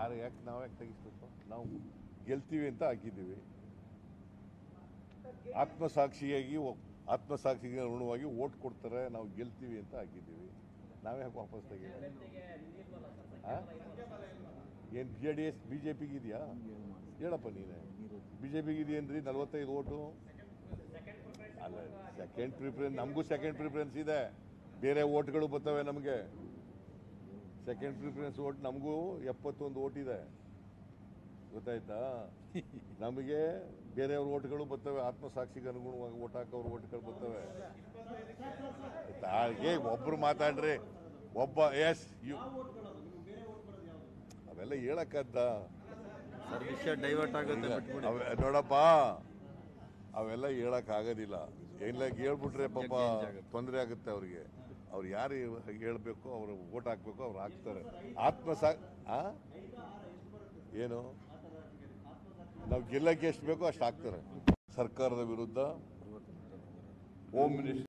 ಯಾರು ಯಾಕೆ ನಾವು ಯಾಕೆ ತೆಗಿಸ್ಬೇಕು ನಾವು ಗೆಲ್ತೀವಿ ಅಂತ ಹಾಕಿದ್ದೀವಿ ಆತ್ಮಸಾಕ್ಷಿಯಾಗಿ ಒ- ಆತ್ಮಸಾಕ್ಷಿಗೆ ಅನುಗುಣವಾಗಿ ಓಟ್ ಕೊಡ್ತಾರೆ ನಾವು ಗೆಲ್ತೀವಿ ಅಂತ ಹಾಕಿದ್ದೀವಿ ನಾವೇ ಯಾಕೆ ವಾಪಸ್ ತೆಗಿ ಏನು J D S B J ಪಿಗಿದೆಯಾ ಹೇಳಪ್ಪ ನೀನೆ ಬಿ ಜೆ ಪಿಗಿದೆಯೇನ್ರಿ ನಲ್ವತ್ತೈದು ಓಟು ಅಲ್ಲ ಸೆಕೆಂಡ್ ಪ್ರಿಫರೆನ್ಸ್ ನಮಗೂ ಸೆಕೆಂಡ್ ಪ್ರಿಫರೆನ್ಸ್ ಇದೆ ಬೇರೆ ಓಟ್ಗಳು ಬರ್ತವೆ ನಮಗೆ ಸೆಕೆಂಡ್ ಪ್ರಿಫರೆನ್ಸ್ ಓಟ್ ನಮಗೂ ಎಪ್ಪತ್ತೊಂದು ಓಟ್ ಇದೆ ಗೊತ್ತಾಯ್ತಾ ನಮಗೆ ಬೇರೆಯವ್ರ ಓಟ್ಗಳು ಬರ್ತವೆ ಆತ್ಮಸಾಕ್ಷಿಗೆ ಅನುಗುಣವಾಗಿ ಓಟ್ ಹಾಕೋರು ಓಟ್ಗಳು ಬರ್ತವೆ ಆಯ್ತಾ? ಏ ಒಬ್ರು ಮಾತಾಡ್ರಿ ಒಬ್ಬ ಎಸ್ ಯು ಅವೆಲ್ಲ ಹೇಳಕ್ಕದ್ದ ಸರ್ ವಿಷಯ ಡೈವರ್ಟ್ ಆಗುತ್ತೆ ಈಗ ಬಿಟ್ಬಿಡಿ ಅವೆ- ನೋಡಪ್ಪ ಅವೆಲ್ಲ ಹೇಳಕ್ ಆಗೋದಿಲ್ಲ ಎಲ್ಲ ಹೇಳ್ಬಿಟ್ರೆ ಪಾಪ change ಆಗುತ್ತೆ. ತೊಂದರೆ ಆಗುತ್ತೆ ಅವ್ರಿಗೆ ಅವ್ರು ಯಾರು ಹೇಳ್ಬೇಕು ಅವ್ರು ಓಟ್ ಹಾಕ್ಬೇಕು ಅವ್ರು ಹಾಕ್ತಾರೆ ಆತ್ಮಸಾ ಆ? ಏನು ನಾವು ಗೆಲ್ಲಕ್ಕೆ ಎಷ್ಟು ಬೇಕೋ ಅಷ್ಟು ಹಾಕ್ತಾರೆ ಸರ್ಕಾರದ ವಿರುದ್ಧ ಹೋಮ್ ಮಿನಿಸ್ಟರ್